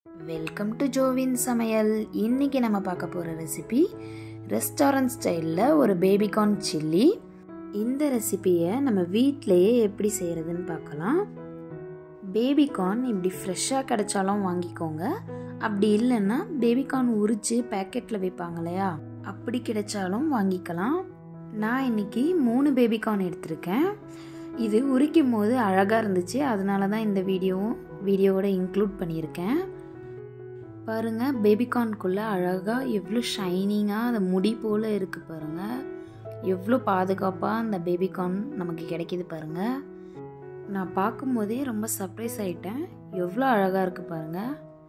welcome to ஜோவின் சமையல் இன்னைக்கு நம்ம பார்க்க போகிற ரெசிபி ரெஸ்டாரண்ட் ஸ்டைலில் ஒரு பேபிகார்ன் சில்லி இந்த ரெசிபியை நம்ம வீட்டிலையே எப்படி செய்கிறதுன்னு பார்க்கலாம் பேபிகார்ன் இப்படி ஃப்ரெஷ்ஷாக கிடைச்சாலும் வாங்கிக்கோங்க அப்படி இல்லைன்னா பேபிகார்ன் உரித்து பேக்கெட்டில் வைப்பாங்க இல்லையா அப்படி கிடைச்சாலும் வாங்கிக்கலாம் நான் இன்னைக்கு மூணு பேபிகார்ன் எடுத்திருக்கேன் இது உரிக்கும் போது அழகாக இருந்துச்சு அதனால தான் இந்த வீடியோவும் வீடியோவோட இன்க்ளூட் பண்ணியிருக்கேன் பாருங்கள் பேபிகார்னுக்குள்ளே அழகாக எவ்வளோ ஷைனிங்காக அந்த முடி போல் இருக்குது பாருங்கள் எவ்வளோ பாதுகாப்பாக அந்த பேபிகார்ன் நமக்கு கிடைக்கிது பாருங்கள் நான் பார்க்கும்போதே ரொம்ப சர்ப்ரைஸ் ஆகிட்டேன் எவ்வளோ அழகாக இருக்குது பாருங்கள்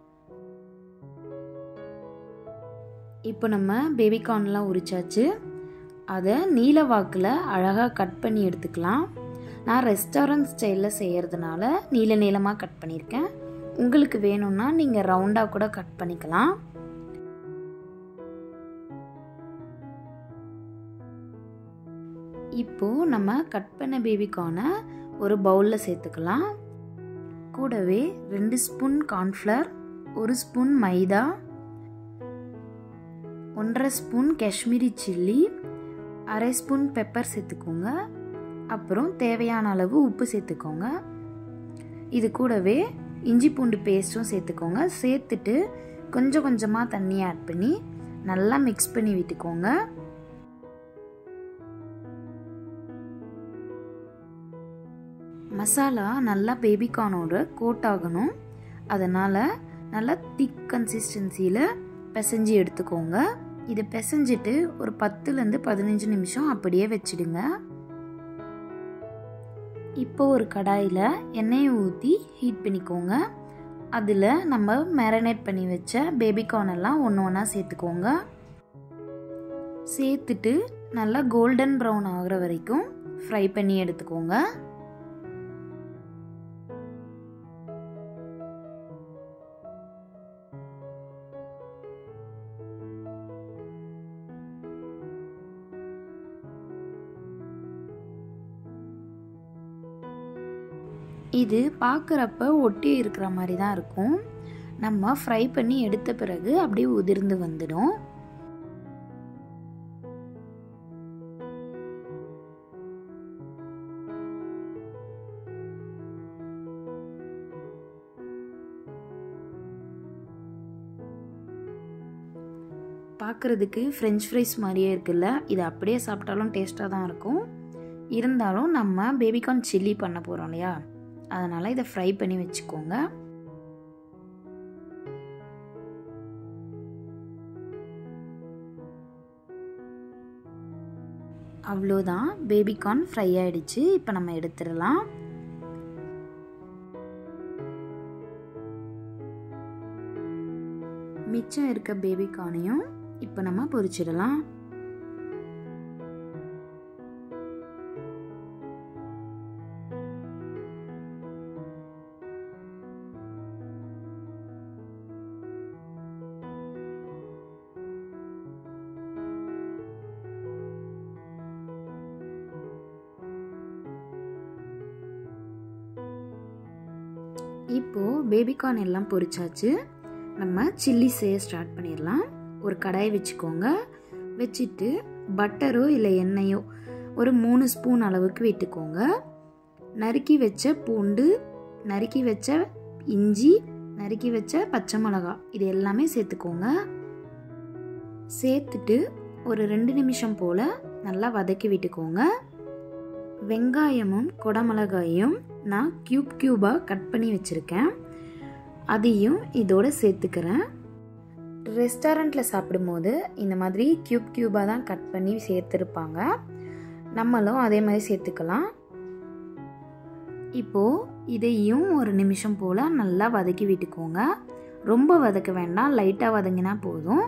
இப்போ நம்ம பேபிகார்ன்லாம் உரிச்சாச்சு அதை நீல வாக்கில் அழகாக கட் பண்ணி எடுத்துக்கலாம் நான் ரெஸ்டாரண்ட் ஸ்டைலில் செய்கிறதுனால நீல நீளமாக கட் பண்ணியிருக்கேன் உங்களுக்கு வேணும்னா நீங்கள் ரவுண்டாக கூட கட் பண்ணிக்கலாம் இப்போது நம்ம கட் பண்ண பேபிக்கான ஒரு பவுலில் சேர்த்துக்கலாம் கூடவே ரெண்டு ஸ்பூன் கார்ன்ஃப்ளவர் ஒரு ஸ்பூன் மைதா ஒன்றரை ஸ்பூன் காஷ்மீரி சில்லி அரை ஸ்பூன் பெப்பர் சேர்த்துக்கோங்க அப்புறம் தேவையான அளவு உப்பு சேர்த்துக்கோங்க இது கூடவே இஞ்சி பூண்டு பேஸ்ட்டும் சேர்த்துக்கோங்க சேர்த்துட்டு கொஞ்சம் கொஞ்சமாக தண்ணி ஆட் பண்ணி நல்லா மிக்ஸ் பண்ணி விட்டுக்கோங்க மசாலா நல்லா பேபிகார்னோட கோட் ஆகணும் அதனால் நல்லா திக் கன்சிஸ்டன்சியில் பிசைஞ்சு எடுத்துக்கோங்க இதை பிசைஞ்சிட்டு ஒரு பத்துலேருந்து பதினஞ்சு நிமிஷம் அப்படியே வச்சிடுங்க இப்போ ஒரு கடாயில் எண்ணெயை ஊற்றி ஹீட் பண்ணிக்கோங்க அதில் நம்ம மேரினேட் பண்ணி வச்ச பேபிகார்ன் எல்லாம் ஒன்று ஒன்றா சேர்த்துக்கோங்க சேர்த்துட்டு நல்லா கோல்டன் ப்ரௌன் ஆகிற வரைக்கும் ஃப்ரை பண்ணி எடுத்துக்கோங்க இது பார்க்குறப்ப ஒட்டி இருக்கிற மாதிரி தான் இருக்கும் நம்ம ஃப்ரை பண்ணி எடுத்த பிறகு அப்படியே உதிர்ந்து வந்துடும் பார்க்குறதுக்கு ஃப்ரெஞ்ச் ஃப்ரைஸ் மாதிரியே இருக்குல்ல இது அப்படியே சாப்பிட்டாலும் டேஸ்ட்டாக தான் இருக்கும் இருந்தாலும் நம்ம பேபிகார்ன் சில்லி பண்ண போகிறோம் இல்லையா அதனால் இதை ஃப்ரை பண்ணி வச்சுக்கோங்க அவ்வளோதான் பேபிகார்ன் ஃப்ரை ஆகிடுச்சு இப்போ நம்ம எடுத்துடலாம் மிச்சம் இருக்க பேபிகார்னையும் இப்போ நம்ம பொரிச்சிடலாம் இப்போது பேபிகார்ன் எல்லாம் பொரிச்சாச்சு நம்ம சில்லி செய்ய ஸ்டார்ட் பண்ணிடலாம் ஒரு கடாயை வச்சுக்கோங்க வச்சுட்டு பட்டரோ இல்லை எண்ணெயோ ஒரு மூணு ஸ்பூன் அளவுக்கு விட்டுக்கோங்க நறுக்கி வச்ச பூண்டு நறுக்கி வச்ச இஞ்சி நறுக்கி வச்ச பச்சை மிளகா இது எல்லாமே சேர்த்துக்கோங்க சேர்த்துட்டு ஒரு ரெண்டு நிமிஷம் போல் நல்லா வதக்கி விட்டுக்கோங்க வெங்காயமும் குடமிளகாயும் நான் க்யூப் க்யூபாக கட் பண்ணி வச்சுருக்கேன் அதையும் இதோட சேர்த்துக்கிறேன் ரெஸ்டாரண்ட்டில் சாப்பிடும்போது இந்த மாதிரி க்யூப் க்யூபாக தான் கட் பண்ணி சேர்த்துருப்பாங்க நம்மளும் அதே மாதிரி சேர்த்துக்கலாம் இப்போது இதையும் ஒரு நிமிஷம் போல் நல்லா வதக்கி விட்டுக்கோங்க ரொம்ப வதக்க வேண்டாம் லைட்டாக வதங்கினா போதும்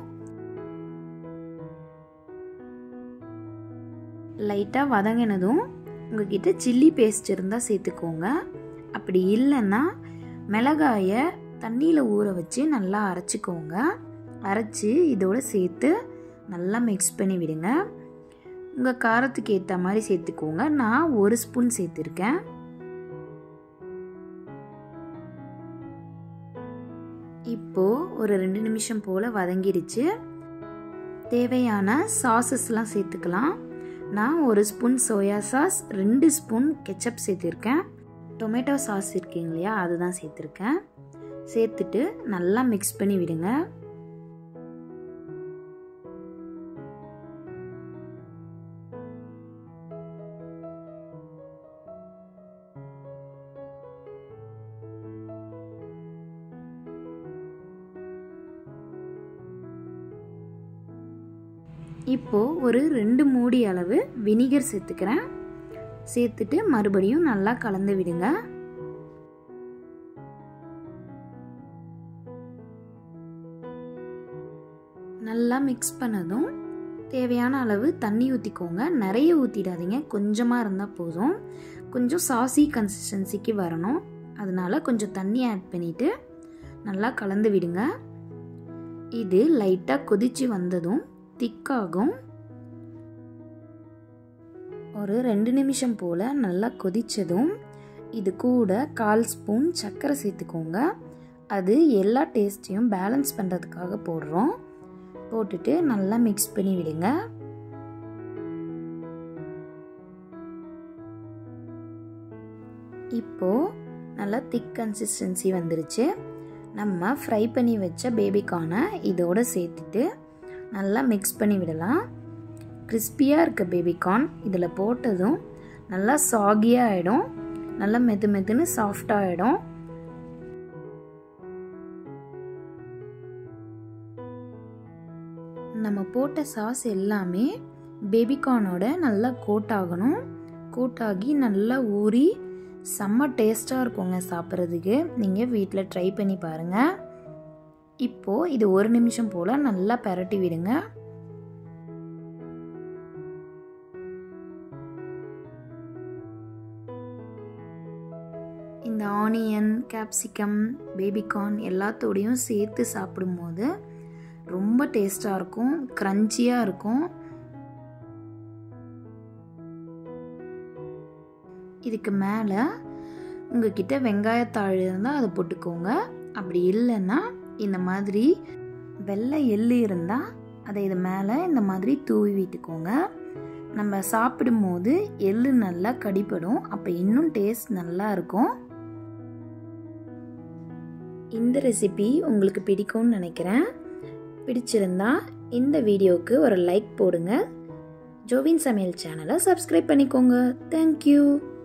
லைட்டாக வதங்கினதும் உங்ககிட்ட சில்லி பேஸ்ட் இருந்தால் சேர்த்துக்கோங்க அப்படி இல்லைன்னா மிளகாயை தண்ணியில் ஊற வச்சு நல்லா அரைச்சிக்கோங்க அரைச்சி இதோடு சேர்த்து நல்லா மிக்ஸ் பண்ணி விடுங்க உங்கள் காரத்துக்கு ஏற்ற மாதிரி சேர்த்துக்கோங்க நான் ஒரு ஸ்பூன் சேர்த்துருக்கேன் இப்போ இப்போது ஒரு ரெண்டு நிமிஷம் போல் வதங்கிடுச்சு தேவையான சாஸஸ்லாம் சேர்த்துக்கலாம் நான் ஒரு ஸ்பூன் சோயா சாஸ் ரெண்டு ஸ்பூன் கெச்சப் சேர்த்துருக்கேன் டொமேட்டோ சாஸ் இருக்கீங்க இல்லையா அதுதான் சேர்த்துருக்கேன் சேர்த்துட்டு நல்லா மிக்ஸ் பண்ணி விடுங்க இப்போது ஒரு ரெண்டு மூடி அளவு வினிகர் சேர்த்துக்கிறேன் சேர்த்துட்டு மறுபடியும் நல்லா கலந்து விடுங்க நல்லா மிக்ஸ் பண்ணதும் தேவையான அளவு தண்ணி ஊற்றிக்கோங்க நிறைய ஊற்றிடாதீங்க கொஞ்சமாக இருந்தால் போதும் கொஞ்சம் சாசி கன்சிஸ்டன்சிக்கு வரணும் அதனால் கொஞ்சம் தண்ணி ஆட் பண்ணிவிட்டு நல்லா கலந்து விடுங்க இது லைட்டாக கொதித்து வந்ததும் திக்காகும் ஒரு ரெண்டு நிமிஷம் போல் நல்லா கொதித்ததும் இது கூட கால் ஸ்பூன் சர்க்கரை சேர்த்துக்கோங்க அது எல்லா டேஸ்ட்டையும் பேலன்ஸ் பண்ணுறதுக்காக போடுறோம் போட்டுட்டு நல்லா மிக்ஸ் பண்ணி விடுங்க இப்போது நல்லா திக் கன்சிஸ்டன்சி வந்துருச்சு நம்ம ஃப்ரை பண்ணி வச்ச பேபிக்கானை இதோடு சேர்த்துட்டு நல்லா மிக்ஸ் பண்ணி விடலாம் கிறிஸ்பியாக இருக்க பேபிகார்ன் இதில் போட்டதும் நல்லா சாகியாக ஆகிடும் நல்லா மெது மெதுன்னு சாஃப்டாக ஆகிடும் நம்ம போட்ட சாஸ் எல்லாமே பேபிகார்னோட நல்லா கோட் ஆகணும் கோட் ஆகி நல்லா ஊறி செம்ம டேஸ்ட்டாக இருக்குங்க சாப்பிட்றதுக்கு நீங்கள் வீட்டில் ட்ரை பண்ணி பாருங்கள் இப்போது இது ஒரு நிமிஷம் போல் நல்லா பரட்டி விடுங்க இந்த ஆனியன் கேப்சிகம் பேபிகார்ன் எல்லாத்தோடையும் சேர்த்து சாப்பிடும்போது ரொம்ப டேஸ்ட்டாக இருக்கும் க்ரன்ச்சியாக இருக்கும் இதுக்கு மேலே உங்ககிட்ட வெங்காயத்தாள் இருந்தால் அதை போட்டுக்கோங்க அப்படி இல்லைன்னா இந்த மாதிரி வெள்ளை எள்ளு இருந்தால் அதை இது மேலே இந்த மாதிரி தூவி விட்டுக்கோங்க நம்ம சாப்பிடும்போது எள்ளு நல்லா கடிப்படும் அப்போ இன்னும் டேஸ்ட் நல்லா இருக்கும் இந்த ரெசிபி உங்களுக்கு பிடிக்கும்னு நினைக்கிறேன் பிடிச்சிருந்தா இந்த வீடியோவுக்கு ஒரு லைக் போடுங்க ஜோவின் சமையல் சேனலை சப்ஸ்கிரைப் பண்ணிக்கோங்க தேங்க்யூ